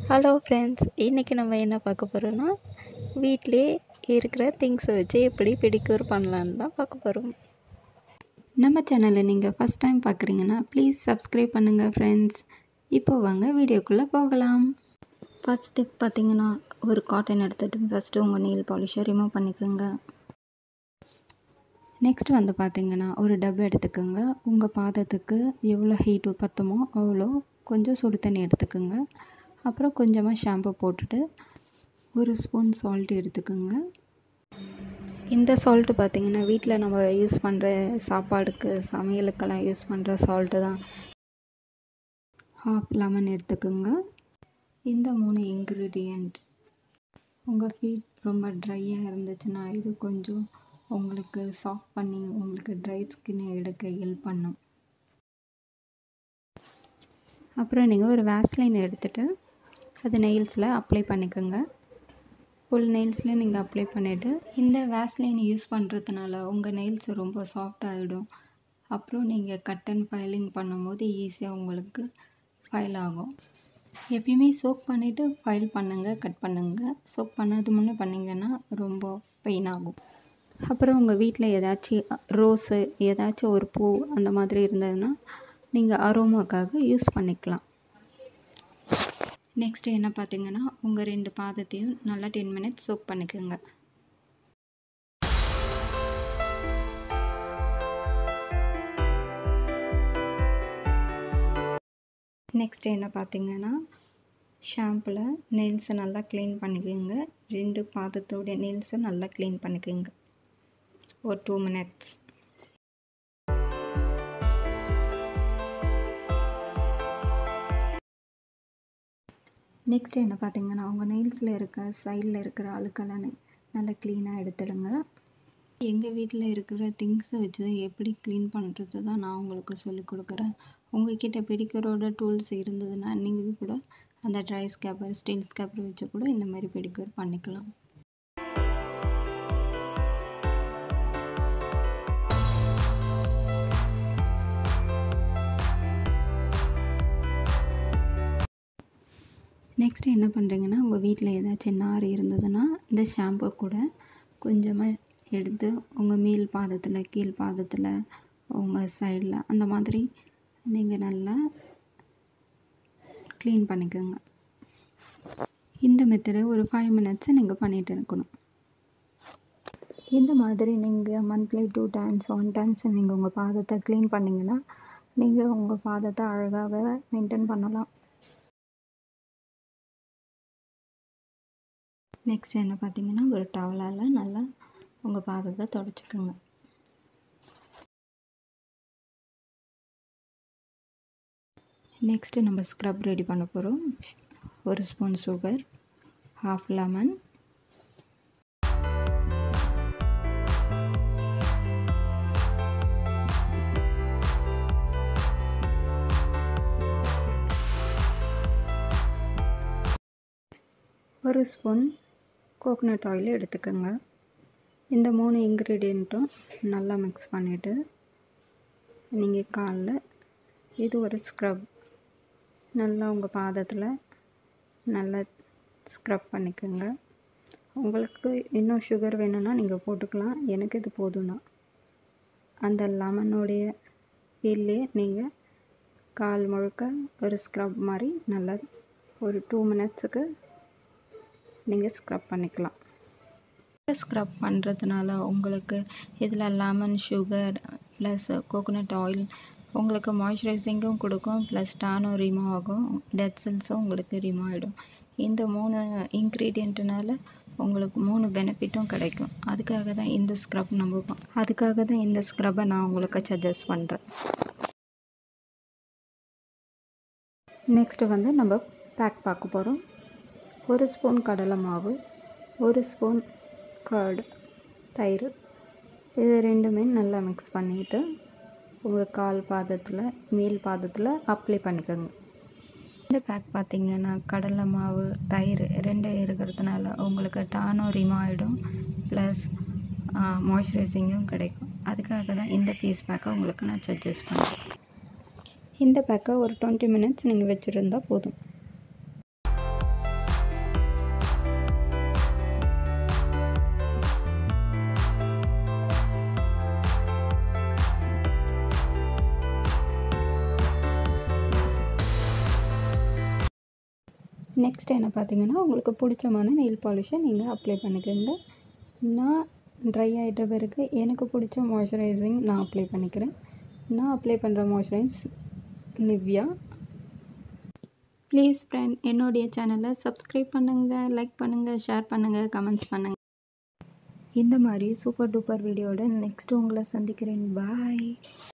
hello friends இன்றைக்கி நம்ம என்ன பார்க்க போகிறோன்னா வீட்டிலே இருக்கிற திங்ஸை வச்சு எப்படி பெடிக்யூர் பண்ணலான்னு தான் பார்க்க போகிறோம் நம்ம சேனலை நீங்கள் ஃபஸ்ட் டைம் பார்க்குறீங்கன்னா ப்ளீஸ் சப்ஸ்கிரைப் பண்ணுங்கள் ஃப்ரெண்ட்ஸ் இப்போ வாங்க வீடியோக்குள்ளே போகலாம் ஃபஸ்ட் ஸ்டெப் பார்த்தீங்கன்னா ஒரு காட்டன் எடுத்துகிட்டு ஃபஸ்ட்டு உங்கள் நெயில் பாலிஷை ரிமூவ் பண்ணிக்கோங்க நெக்ஸ்ட் வந்து பார்த்தீங்கன்னா ஒரு டப் எடுத்துக்கோங்க உங்கள் பாதத்துக்கு எவ்வளோ ஹீட் பத்துமோ அவ்வளோ கொஞ்சம் சுடு தண்ணி எடுத்துக்கோங்க அப்புறம் கொஞ்சமாக ஷாம்பு போட்டுட்டு ஒரு ஸ்பூன் சால்ட் எடுத்துக்கோங்க இந்த சால்ட்டு பார்த்திங்கன்னா வீட்டில் நம்ம யூஸ் பண்ணுற சாப்பாடுக்கு சமையலுக்கெல்லாம் யூஸ் பண்ணுற சால்ட்டு தான் ஹாஃப் லெமன் எடுத்துக்கோங்க இந்த மூணு இன்க்ரீடியண்ட் உங்கள் ஃபீட் ரொம்ப ட்ரையாக இருந்துச்சுன்னா இது கொஞ்சம் உங்களுக்கு சாஃப்ட் பண்ணி உங்களுக்கு ட்ரை ஸ்கின்னை எடுக்க ஹெல்ப் பண்ணும் அப்புறம் நீங்கள் ஒரு வேஸ்லைன் எடுத்துகிட்டு அது நெயில்ஸில் அப்ளை பண்ணிக்கோங்க ஃபுல் நெயில்ஸில் நீங்கள் அப்ளை பண்ணிவிட்டு இந்த வேஸ்லைன் யூஸ் பண்ணுறதுனால உங்கள் நெயில்ஸ் ரொம்ப சாஃப்ட் ஆகிடும் அப்புறம் நீங்கள் கட் அண்ட் ஃபைலிங் பண்ணும்போது ஈஸியாக உங்களுக்கு ஃபைல் ஆகும் எப்பயுமே சோக் பண்ணிவிட்டு ஃபைல் பண்ணுங்கள் கட் பண்ணுங்கள் சோக் பண்ணாது முன்னே பண்ணிங்கன்னா ரொம்ப பெயின் ஆகும் அப்புறம் உங்கள் வீட்டில் ஏதாச்சும் ரோஸு ஏதாச்சும் ஒரு பூ அந்த மாதிரி இருந்ததுன்னா நீங்கள் அரோமாக்காக யூஸ் பண்ணிக்கலாம் நெக்ஸ்ட்டு என்ன பார்த்தீங்கன்னா உங்கள் ரெண்டு பாதத்தையும் நல்லா டென் மினிட்ஸ் சோக் பண்ணிக்கோங்க நெக்ஸ்ட் என்ன பார்த்தீங்கன்னா ஷாம்பில் நெயில்ஸை நல்லா க்ளீன் பண்ணிக்கோங்க ரெண்டு பாதத்தோடைய நெயில்ஸும் நல்லா க்ளீன் பண்ணிக்கோங்க ஒரு டூ மினிட்ஸ் நெக்ஸ்ட் என்ன பார்த்தீங்கன்னா உங்கள் நெயில்ஸில் இருக்க சைடில் இருக்கிற அழுக்கெல்லாம் நல்லா க்ளீனாக எடுத்துடுங்க எங்கள் வீட்டில் இருக்கிற திங்ஸை வச்சு எப்படி க்ளீன் பண்ணுறது தான் நான் உங்களுக்கு சொல்லிக் கொடுக்குறேன் உங்கள்கிட்ட பெடிக்கரோட டூல்ஸ் இருந்ததுன்னா நீங்கள் கூட அந்த ட்ரை ஸ்கேப்பர் ஸ்டீல் ஸ்கேப்பர் வச்சு கூட இந்த மாதிரி பெடிக்யூர் பண்ணிக்கலாம் நெக்ஸ்ட்டு என்ன பண்ணுறீங்கன்னா உங்கள் வீட்டில் ஏதாச்சும் நார் இருந்ததுன்னா இந்த ஷாம்பு கூட கொஞ்சமாக எடுத்து உங்கள் மேல் பாதத்தில் கீழ் பாதத்தில் உங்கள் சைடில் அந்த மாதிரி நீங்கள் நல்லா க்ளீன் பண்ணிக்கோங்க இந்த மெத்தடை ஒரு ஃபைவ் மினிட்ஸ் நீங்கள் பண்ணிகிட்டு இருக்கணும் இந்த மாதிரி நீங்கள் monthly two times one times நீங்கள் உங்கள் பாதத்தை க்ளீன் பண்ணிங்கன்னா நீங்கள் உங்கள் பாதத்தை அழகாக மெயின்டைன் பண்ணலாம் நெக்ஸ்ட் என்ன பார்த்தீங்கன்னா ஒரு டவலால் நல்லா உங்கள் பாதத்தை தொடச்சிக்கோங்க நெக்ஸ்ட்டு நம்ம ஸ்க்ரப் ரெடி பண்ண போகிறோம் ஒரு ஸ்பூன் சுகர் ஹாஃப் லெமன் ஒரு ஸ்பூன் கோகோனட் ஆயில் எடுத்துக்கோங்க இந்த மூணு இன்க்ரீடியண்ட்டும் நல்லா மிக்ஸ் பண்ணிவிட்டு நீங்கள் காலில் இது ஒரு ஸ்க்ரப் நல்லா உங்கள் பாதத்தில் நல்லா ஸ்க்ரப் பண்ணிக்கோங்க உங்களுக்கு இன்னும் சுகர் வேணும்னா நீங்கள் போட்டுக்கலாம் எனக்கு இது போதும் தான் அந்த லெமனுடைய ஃபீல்லே நீங்கள் கால் முழுக்க ஒரு ஸ்க்ரப் மாதிரி நல்லா ஒரு டூ மினிட்ஸுக்கு நீங்கள் ஸ்க்ரப் பண்ணிக்கலாம் ஸ்க்ரப் பண்ணுறதுனால உங்களுக்கு இதில் lemon sugar plus coconut oil உங்களுக்கு மாய்ஸ்சரைசிங்கும் கொடுக்கும் ப்ளஸ் டானும் ரிமூவ் ஆகும் டெட் செல்ஸும் உங்களுக்கு ரிமூவ் ஆகிடும் இந்த மூணு இன்க்ரீடியண்ட்டுனால உங்களுக்கு மூணு பெனிஃபிட்டும் கிடைக்கும் அதுக்காக தான் இந்த ஸ்க்ரப் நம்ம அதுக்காக தான் இந்த ஸ்க்ரப்பை நான் உங்களுக்கு சஜஸ்ட் பண்ணுறேன் நெக்ஸ்ட்டு வந்து நம்ம பேக் பார்க்க போகிறோம் ஒரு ஸ்பூன் கடலை மாவு ஒரு ஸ்பூன் கர்டு தயிர் இது ரெண்டுமே நல்லா மிக்ஸ் பண்ணிவிட்டு உங்கள் கால் பாதத்தில் மேல் பாதத்தில் அப்ளை பண்ணிக்கோங்க இந்த பேக் பார்த்திங்கன்னா கடலை மாவு தயிர் ரெண்டும் இருக்கிறதுனால உங்களுக்கு டானும் ரிமூவ் ஆகிடும் ப்ளஸ் மாய்ஸ்சரைசிங்கும் கிடைக்கும் அதுக்காக தான் இந்த ஃபேஸ் பேக்கை உங்களுக்கு நான் சஜஸ்ட் பண்ணுறேன் இந்த பேக்கை ஒரு டுவெண்ட்டி மினிட்ஸ் நீங்கள் வச்சுருந்தா போதும் நெக்ஸ்ட் என்ன பார்த்தீங்கன்னா உங்களுக்கு பிடிச்சமான நெயில் பாலிஷை நீங்கள் அப்ளை பண்ணிக்கோங்க நான் ட்ரை ஆகிட்ட பிறகு எனக்கு பிடிச்ச மாய்ஸ்சரைசிங் நான் அப்ளை பண்ணிக்கிறேன் நான் அப்ளை பண்ணுற மாய்ஸ்சரைஸ் நிவ்யா ப்ளீஸ் ஃப்ரெண்ட் என்னுடைய சேனலை சப்ஸ்கிரைப் பண்ணுங்கள் லைக் பண்ணுங்கள் ஷேர் பண்ணுங்கள் கமெண்ட்ஸ் பண்ணுங்கள் இந்த மாதிரி சூப்பர் டூப்பர் வீடியோட நெக்ஸ்ட் உங்களை சந்திக்கிறேன் பாய்